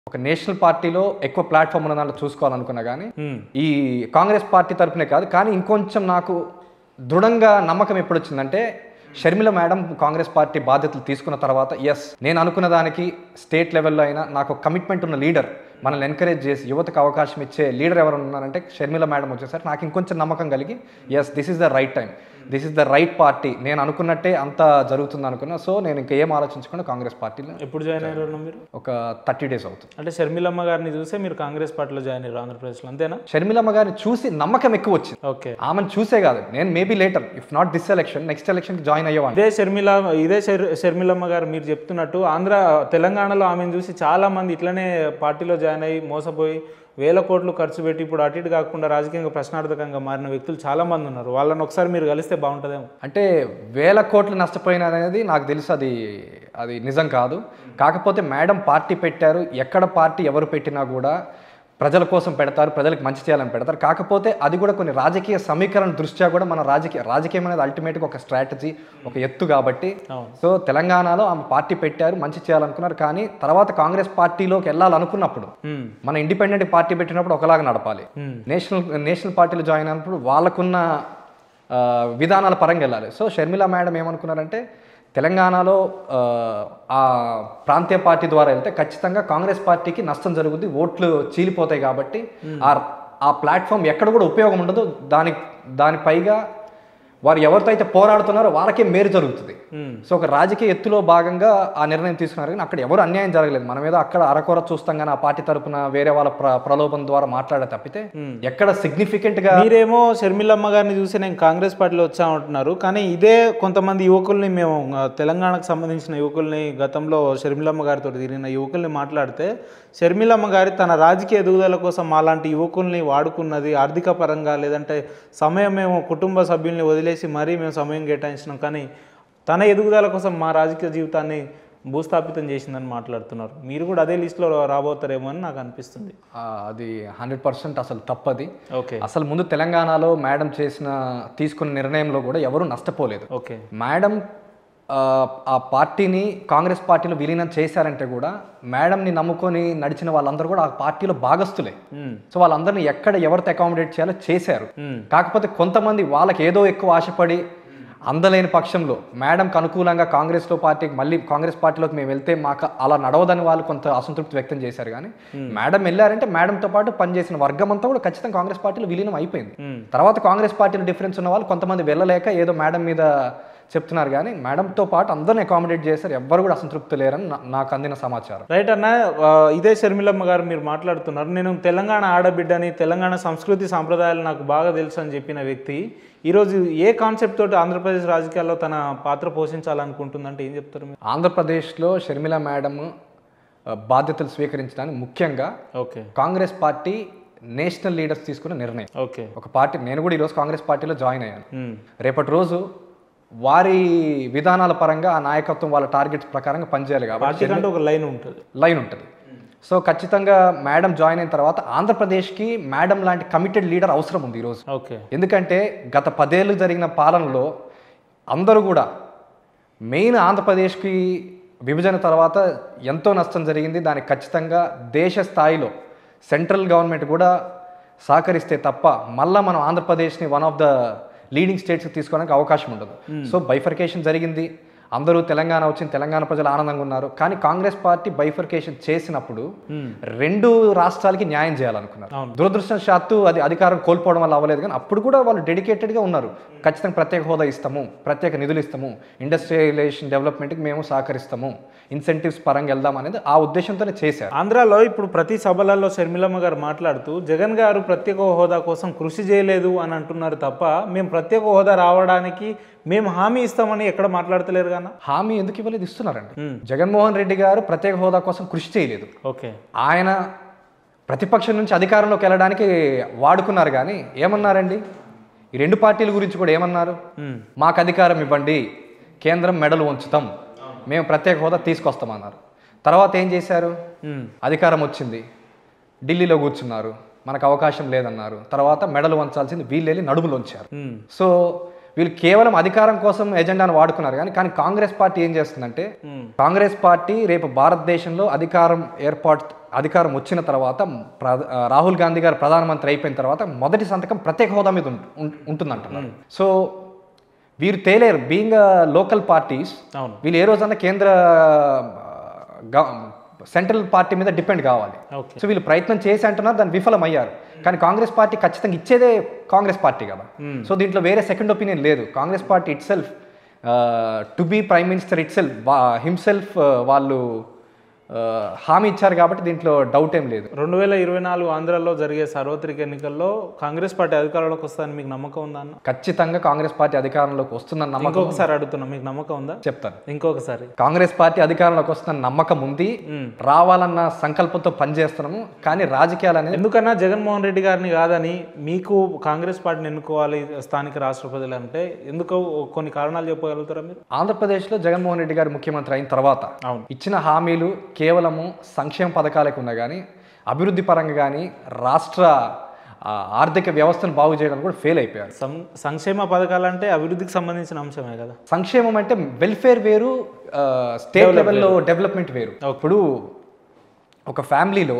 ఒక నేషనల్ పార్టీలో ఎక్కువ ప్లాట్ఫామ్ ఉన్న దాంట్లో చూసుకోవాలనుకున్నా కానీ మ్మ్. ఈ కాంగ్రెస్ పార్టీ తరపునే కాదు కానీ ఇంకొంచెం నాకు దృఢంగా నమ్మకం ఎప్పుడు వచ్చిందంటే షర్మిల మేడం కాంగ్రెస్ పార్టీ బాధ్యతలు తీసుకున్న తర్వాత ఎస్ నేను అనుకున్న దానికి స్టేట్ లెవెల్లో అయినా నాకు కమిట్మెంట్ ఉన్న లీడర్ మనల్ని ఎంకరేజ్ చేసి యువతకు అవకాశం ఇచ్చే లీడర్ ఎవరు ఉన్నారంటే షర్మిల మేడం వచ్చేసరికి నాకు ఇంకొంచెం నమ్మకం కలిగి yes this is the right time this is the right party నేను అనుకున్నట్టే అంతా జరుగుతుంది అనుకున్నా సో నేను ఇంకా ఏం ఆలోచించకుండా కాంగ్రెస్ పార్టీలో ఎప్పుడు జాయిన్ అయ్యారు మీరు ఒక థర్టీ డేస్ అవుతుంది అంటే షర్మిలమ్మ గారిని చూసే మీరు కాంగ్రెస్ పార్టీలో జాయిన్ అయ్యారు ఆంధ్రప్రదేశ్లో అంతేనా షర్మిలమ్మ గారిని చూసి నమ్మకం ఎక్కువ వచ్చింది ఓకే ఆమెను చూసే కాదు నేను maybe later if not this election next ఎలక్షన్కి జాయిన్ అయ్యేవాడిని ఇదే షర్మిల ఇదే షర్ షర్మిలమ్మ గారు మీరు చెప్తున్నట్టు ఆంధ్ర తెలంగాణలో ఆమెను చూసి చాలా మంది ఇట్లనే పార్టీలో జాయిన్ అయ్యి మోసపోయి వేల కోట్లు ఖర్చు పెట్టి ఇప్పుడు అటు ఇటు కాకుండా రాజకీయంగా ప్రశ్నార్థకంగా మారిన వ్యక్తులు చాలా మంది ఉన్నారు వాళ్ళని ఒకసారి మీరు కలిస్తే బాగుంటుందేమో అంటే వేల కోట్లు నష్టపోయిన అనేది నాకు తెలుసు అది అది నిజం కాదు కాకపోతే మేడం పార్టీ పెట్టారు ఎక్కడ పార్టీ ఎవరు పెట్టినా కూడా ప్రజల కోసం పెడతారు ప్రజలకు మంచి చేయాలని పెడతారు కాకపోతే అది కూడా కొన్ని రాజకీయ సమీకరణ దృష్ట్యా కూడా మన రాజకీయ రాజకీయం అనేది అల్టిమేట్గా ఒక స్ట్రాటజీ ఒక ఎత్తు కాబట్టి అవును. సో తెలంగాణలో ఆమె పార్టీ పెట్టారు మంచి చేయాలనుకున్నారు కానీ తర్వాత కాంగ్రెస్ పార్టీలోకి వెళ్ళాలనుకున్నప్పుడు మ్మ్. మన ఇండిపెండెంట్ పార్టీ పెట్టినప్పుడు ఒకలాగా నడపాలి మ్మ్. నేషనల్ నేషనల్ పార్టీలో జాయిన్ అయినప్పుడు వాళ్ళకున్న ఆ, విధానాల పరంగా వెళ్ళాలి సో షర్మిల మేడం ఏమనుకున్నారంటే తెలంగాణలో ఆ, ఆ ప్రాంతీయ పార్టీ ద్వారా వెళ్తే ఖచ్చితంగా కాంగ్రెస్ పార్టీకి నష్టం జరుగుద్ది ఓట్లు చీలిపోతాయి కాబట్టి ఆ ఆ ప్లాట్ఫామ్ ఎక్కడ కూడా ఉపయోగం ఉండదు దాని దాని పైగా వారు ఎవరితో అయితే పోరాడుతున్నారో వాళ్ళకే మేలు జరుగుతుంది మ్మ్. సో ఒక రాజకీయ ఎత్తులో భాగంగా ఆ నిర్ణయం తీసుకున్నారు కానీ అక్కడ ఎవరు అన్యాయం జరగలేదు మనం ఏదో అక్కడ అరకొర చూస్తాం కానీ ఆ పార్టీ తరపున వేరే వాళ్ళ ప్ర ప్రలోభం ద్వారా మాట్లాడే తప్పితే ఎక్కడ సిగ్నిఫికెంట్ గా మీరేమో షర్మిలమ్మ గారిని చూసి నేను కాంగ్రెస్ పార్టీలో వచ్చామంటున్నారు కానీ ఇదే కొంతమంది యువకుల్ని మేము ఆ, తెలంగాణకు సంబంధించిన యువకుల్ని గతంలో షర్మిలమ్మ గారితో తిరిగిన యువకుల్ని మాట్లాడితే షర్మిలమ్మ గారి తన రాజకీయ ఎదుగుదల కోసం మాలాంటి యువకుల్ని వాడుకున్నది ఆర్థిక పరంగా లేదంటే సమయం మేము కుటుంబ సభ్యుల్ని వదిలేసి మరీ మేము సమయం కేటాయించినాం కానీ తన ఎదుగుదల కోసం మా రాజకీయ జీవితాన్ని భూస్థాపితం చేసిందని మాట్లాడుతున్నారు మీరు కూడా అదే లిస్టులో రాబోతారేమో అని నాకు అనిపిస్తుంది ఆ, అది హండ్రెడ్ పర్సెంట్ అసలు తప్పది ఓకే అసలు ముందు తెలంగాణలో మేడం చేసిన తీసుకున్న నిర్ణయంలో కూడా ఎవరు నష్టపోలేదు ఓకే మేడం ఆ, ఆ పార్టీని కాంగ్రెస్ పార్టీలో విలీనం చేశారంటే కూడా మేడంని నమ్ముకొని నడిచిన వాళ్ళందరూ కూడా ఆ పార్టీలో భాగస్తులే మ్మ్. సో వాళ్ళందరినీ ఎక్కడ ఎవరితో అకామిడేట్ చేయాలో చేశారు మ్మ్. కాకపోతే కొంతమంది వాళ్ళకి ఏదో ఎక్కువ ఆశపడి అందలేని పక్షంలో మేడంకి అనుకూలంగా కాంగ్రెస్లో పార్టీకి మళ్ళీ కాంగ్రెస్ పార్టీలోకి మేము వెళ్తే మాకు అలా నడవదని వాళ్ళు కొంత అసంతృప్తి వ్యక్తం చేశారు కానీ మేడం వెళ్ళారంటే మేడంతో పాటు పనిచేసిన వర్గం అంతా కూడా ఖచ్చితంగా కాంగ్రెస్ పార్టీలో విలీనం అయిపోయింది మ్మ్. తర్వాత కాంగ్రెస్ పార్టీలో డిఫరెన్స్ ఉన్న వాళ్ళు కొంతమంది వెళ్ళలేక ఏదో మేడం మీద చెప్తున్నారు కానీ మేడంతో పాటు అందరిని అకామిడేట్ చేశారు ఎవ్వరు కూడా అసంతృప్తి లేరని నా- నాకు అందిన సమాచారం రైట్ అన్న ఆ, ఇదే షర్మిలమ్మ గారు మీరు మాట్లాడుతున్నారు నేను తెలంగాణ ఆడబిడ్డని తెలంగాణ సంస్కృతి సాంప్రదాయాలు నాకు బాగా తెలుసు అని చెప్పిన వ్యక్తి ఈరోజు ఏ కాన్సెప్ట్ తోటి ఆంధ్రప్రదేశ్ రాజకీయాల్లో తన పాత్ర పోషించాలనుకుంటుందంటే ఏం చెప్తారు మీరు ఆంధ్రప్రదేశ్లో షర్మిల మేడం ఆ, బాధ్యతలు స్వీకరించడానికి ముఖ్యంగా okay Congress party national leaders తీసుకున్న నిర్ణయం ఓకే ఒక పార్టీ నేను కూడా ఈరోజు కాంగ్రెస్ పార్టీలో జాయిన్ అయ్యాను మ్మ్. రేపటి రోజు వారి విధానాల పరంగా ఆ నాయకత్వం వాళ్ళ టార్గెట్స్ ప్రకారంగా పనిచేయాలి కాబట్టి పార్టీ కంటే ఒక లైన్ ఉంటుంది లైన్ ఉంటుంది సో ఖచ్చితంగా మేడం జాయిన్ అయిన తర్వాత ఆంధ్రప్రదేశ్కి మేడం లాంటి కమిటెడ్ లీడర్ అవసరం ఉంది ఈరోజు ఓకే ఎందుకంటే గత పదేళ్ళు జరిగిన పాలనలో అందరూ కూడా మెయిన్ ఆంధ్రప్రదేశ్కి విభజన తర్వాత ఎంతో నష్టం జరిగింది దానికి ఖచ్చితంగా దేశ స్థాయిలో సెంట్రల్ గవర్నమెంట్ కూడా సహకరిస్తే తప్ప మళ్ళా మనం ఆంధ్రప్రదేశ్ని one of the leading states తీసుకోవడానికి అవకాశం ఉండదు సో బైఫర్కేషన్ జరిగింది అందరూ తెలంగాణ వచ్చింది తెలంగాణ ప్రజలు ఆనందంగా ఉన్నారు కానీ కాంగ్రెస్ పార్టీ బైఫర్కేషన్ చేసినప్పుడు రెండు రాష్ట్రాలకి న్యాయం చేయాలనుకున్నారు అవును. దురదృష్టవశాత్తు అది అధికారం కోల్పోవడం వల్ల అవ్వలేదు కానీ అప్పుడు కూడా వాళ్ళు డెడికేటెడ్గా ఉన్నారు ఖచ్చితంగా ప్రత్యేక హోదా ఇస్తాము ప్రత్యేక నిధులు ఇస్తాము ఇండస్ట్రియలైజేషన్ డెవలప్మెంట్కి మేము సహకరిస్తాము ఇన్సెంటివ్స్ పరంగా వెళ్దాం అనేది ఆ ఉద్దేశంతోనే చేశారు ఆంధ్రాలో ఇప్పుడు ప్రతి సభలలో షర్మిలమ్మ గారు మాట్లాడుతూ జగన్ గారు ప్రత్యేక హోదా కోసం కృషి చేయలేదు అని అంటున్నారు తప్ప మేము ప్రత్యేక హోదా రావడానికి మేము హామీ ఇస్తామని ఎక్కడ మాట్లాడతలేరు గానా హామీ ఎందుకు ఇవ్వలేదు ఇస్తున్నారండి మ్మ్. జగన్మోహన్ రెడ్డి గారు ప్రత్యేక హోదా కోసం కృషి చేయలేదు ఓకే ఆయన ప్రతిపక్షం నుంచి అధికారంలోకి వెళ్ళడానికి వాడుకున్నారు కానీ ఏమన్నారండి ఈ రెండు పార్టీల గురించి కూడా ఏమన్నారు మ్మ్. మాకు అధికారం ఇవ్వండి కేంద్రం మెడలు ఉంచుతాం మేము ప్రత్యేక హోదా తీసుకొస్తామన్నారు తర్వాత ఏం చేశారు మ్మ్. అధికారం వచ్చింది ఢిల్లీలో కూర్చున్నారు మనకు అవకాశం లేదన్నారు తర్వాత మెడలు వంచాల్సింది వీళ్ళు వెళ్ళి నడుములు ఉంచారు మ్మ్. సో వీళ్ళు కేవలం అధికారం కోసం ఎజెండాను వాడుకున్నారు కానీ కానీ కాంగ్రెస్ పార్టీ ఏం చేస్తుందంటే మ్మ్. కాంగ్రెస్ పార్టీ రేపు భారతదేశంలో అధికారం ఏర్పాటు అధికారం వచ్చిన తర్వాత ప్ర- ఆ, రాహుల్ గాంధీ గారు ప్రధానమంత్రి అయిపోయిన తర్వాత మొదటి సంతకం ప్రత్యేక హోదా మీద ఉం- ఉం- ఉంటుందంటున్నారు సో వీరు తేలేరు బీయింగ్ లోకల్ పార్టీస్ అవును వీళ్ళు ఏ రోజన్నా కేంద్ర సెంట్రల్ పార్టీ మీద డిపెండ్ కావాలి ఓకే సో వీళ్ళు ప్రయత్నం చేసి అంటున్నారు దాన్ని విఫలం అయ్యారు కానీ కాంగ్రెస్ పార్టీ ఖచ్చితంగా ఇచ్చేదే కాంగ్రెస్ పార్టీ కదా సో దీంట్లో వేరే సెకండ్ ఒపీనియన్ లేదు Congress party itself to be prime minister itself himself వాళ్ళు ఆ, హామీ ఇచ్చారు కాబట్టి దీంట్లో డౌట్ ఏం లేదు రెండు వేల ఇరవై నాలుగు ఆంధ్రాలో జరిగే సార్వత్రిక ఎన్నికల్లో కాంగ్రెస్ పార్టీ అధికారంలోకి వస్తుందని మీకు నమ్మకం ఉందా అన్న ఖచ్చితంగా కాంగ్రెస్ పార్టీ అధికారంలోకి వస్తుందని నమ్మకం ఇంకొకసారి అడుగుతున్నా మీకు నమ్మకం ఉందా చెప్తాను ఇంకొకసారి కాంగ్రెస్ పార్టీ అధికారంలోకి వస్తున్న నమ్మకం ఉంది రావాలన్న సంకల్పంతో పనిచేస్తున్నాము కానీ రాజకీయాలు అనేది ఎందుకన్నా జగన్మోహన్ రెడ్డి గారిని కాదని మీకు కాంగ్రెస్ పార్టీని ఎన్నుకోవాలి స్థానిక రాష్ట్ర ప్రజలు అంటే ఎందుకో కొన్ని కారణాలు చెప్పగలుగుతారా మీరు ఆంధ్రప్రదేశ్లో జగన్మోహన్ రెడ్డి గారు ముఖ్యమంత్రి అయిన తర్వాత అవును. ఇచ్చిన హామీలు కేవలము సంక్షేమ పథకాలకు ఉన్నా కానీ అభివృద్ధి పరంగా కానీ రాష్ట్ర ఆ, ఆర్థిక వ్యవస్థను బాగు చేయడానికి కూడా ఫెయిల్ అయిపోయారు సం సంక్షేమ పథకాలంటే అభివృద్ధికి సంబంధించిన అంశమే కదా సంక్షేమం అంటే వెల్ఫేర్ వేరు ఆ, స్టేట్ లెవెల్లో డెవలప్మెంట్ వేరు ఇప్పుడు ఒక ఫ్యామిలీలో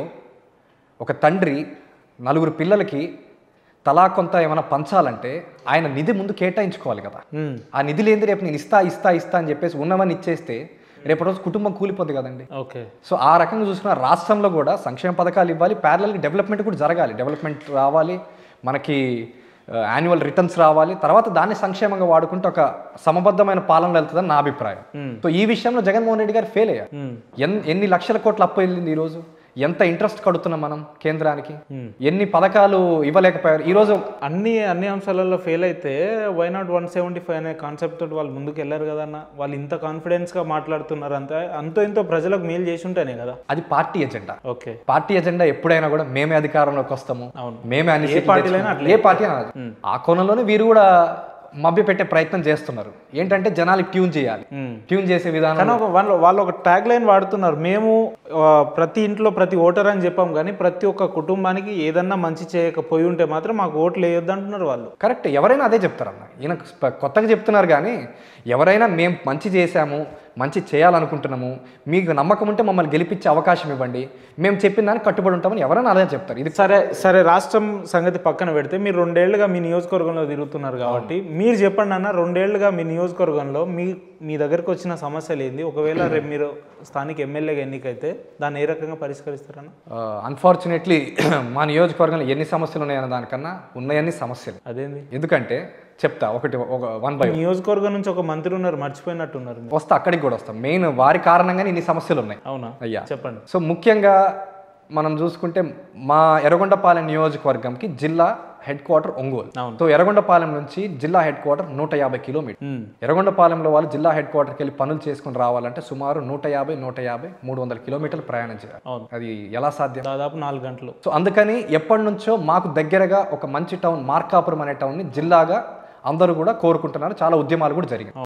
ఒక తండ్రి నలుగురు పిల్లలకి తలా కొంత ఏమైనా పంచాలంటే ఆయన నిధి ముందు కేటాయించుకోవాలి కదా ఉమ్, ఆ నిధి లేని రేపు నేను ఇస్తా ఇస్తా ఇస్తా అని చెప్పేసి ఉన్నవన్నీ ఇచ్చేస్తే రేపు రోజు కుటుంబం కూలిపోద్ది కదండి ఓకే సో ఆ రకంగా చూసుకున్న రాష్ట్రంలో కూడా సంక్షేమ పథకాలు ఇవ్వాలి ప్యారలల్గా డెవలప్మెంట్ కూడా జరగాలి డెవలప్మెంట్ రావాలి మనకి యాన్యువల్ రిటర్న్స్ రావాలి తర్వాత దాన్ని సంక్షేమంగా వాడుకుంటే ఒక సమబద్ధమైన పాలన వెళ్తుందని నా అభిప్రాయం Hmm. సో ఈ విషయంలో జగన్మోహన్ రెడ్డి గారు ఫెయిల్ అయ్యారు ఉమ్, ఎన్ ఎన్ని లక్షల కోట్ల అప్పు వెళ్ళింది ఈరోజు ఎంత ఇంట్రెస్ట్ కడుతున్నాం మనం కేంద్రానికి Hmm. ఎన్ని పథకాలు ఇవ్వలేకపోయారు ఈరోజు అన్ని అన్ని అంశాలలో ఫెయిల్ అయితే why not one seventy five అనే కాన్సెప్ట్ తోటి వాళ్ళు ముందుకు వెళ్ళారు కదా అన్న వాళ్ళు ఇంత కాన్ఫిడెన్స్గా మాట్లాడుతున్నారు అంతే అంతో ఇంతో ప్రజలకు మేలు చేసి ఉంటేనే కదా అది party agenda okay party agenda ఎప్పుడైనా కూడా మేమే అధికారంలోకి వస్తాము అవును. మేమే అన్ని ఏ సీట్లు పార్టీలైనా తెచ్చుకుంటాం. ఏ పార్టీ అయినా అది. ఆ కోణంలోనే వీరు కూడా మభ్య పెట్టే ప్రయత్నం చేస్తున్నారు ఏంటంటే జనాలకి ట్యూన్ చేయాలి ఉమ్. ట్యూన్ చేసే విధానం కానీ ఒక వాళ్ళు వాళ్ళు ఒక ట్యాగ్ లైన్ వాడుతున్నారు మేము ఆ, ప్రతి ఇంట్లో ప్రతి ఓటర్ అని చెప్పాం కానీ ప్రతి ఒక్క కుటుంబానికి ఏదన్నా మంచి చేయకపోయి ఉంటే మాత్రం మాకు ఓట్లు వేయొద్దు అంటున్నారు వాళ్ళు కరెక్ట్ ఎవరైనా అదే చెప్తారన్న ఈయన స్ప- కొత్తగా చెప్తున్నారు కానీ ఎవరైనా మేము మంచి చేశాము మంచి చేయాలనుకుంటున్నాము మీకు నమ్మకం ఉంటే మమ్మల్ని గెలిపించే అవకాశం ఇవ్వండి మేము చెప్పిన దానికి కట్టుబడి ఉంటామని ఎవరైనా అదే చెప్తారు ఇది సరే సరే రాష్ట్రం సంగతి పక్కన పెడితే మీరు రెండేళ్లుగా మీ నియోజకవర్గంలో తిరుగుతున్నారు కాబట్టి మీరు చెప్పండి అన్న రెండేళ్లుగా మీ నియోజకవర్గంలో మీ మీ దగ్గరకు వచ్చిన సమస్యలు ఏంది ఒకవేళ రేపు మీరు స్థానిక ఎమ్మెల్యేగా ఎన్నికైతే దాన్ని ఏ రకంగా పరిష్కరిస్తారన్న అన్ఫార్చునేట్లీ మా నియోజకవర్గంలో ఎన్ని సమస్యలు ఉన్నాయన్న దానికన్నా ఉన్నాయన్ని సమస్యలు అదేంది ఎందుకంటే చెప్తా ఒకటి ఒక వన్ బై నియోజకవర్గం నుంచి ఒక మంత్రి ఉన్నారు మర్చిపోయినట్టున్నారు మీరు. వస్తే అక్కడికి కూడా వస్తాం మెయిన్ వారి కారణంగానే ఇన్ని సమస్యలు ఉన్నాయి అవునా అయ్యా చెప్పండి సో ముఖ్యంగా మనం చూసుకుంటే మా ఎర్రగొండపాలెం నియోజకవర్గంకి జిల్లా హెడ్ క్వార్టర్ ఒంగోలు అవును. సో ఎర్రగొండపాలెం నుంచి జిల్లా హెడ్ క్వార్టర్ నూట యాభై కిలోమీటర్ ఉమ్, ఎర్రగొండపాలెంలో వాళ్ళు జిల్లా హెడ్ క్వార్టర్కి వెళ్ళి పనులు చేసుకుని రావాలంటే సుమారు నూట యాభై నూట యాభై మూడు వందల కిలోమీటర్లు ప్రయాణం చేయాలి అవును అది ఎలా సాధ్యం దాదాపు నాలుగు గంటలు సో అందుకని ఎప్పటి నుంచో మాకు దగ్గరగా ఒక మంచి టౌన్ మార్కాపురం అనే టౌన్ని జిల్లాగా అందరూ కూడా కోరుకుంటున్నారు చాలా ఉద్యమాలు కూడా జరిగాయి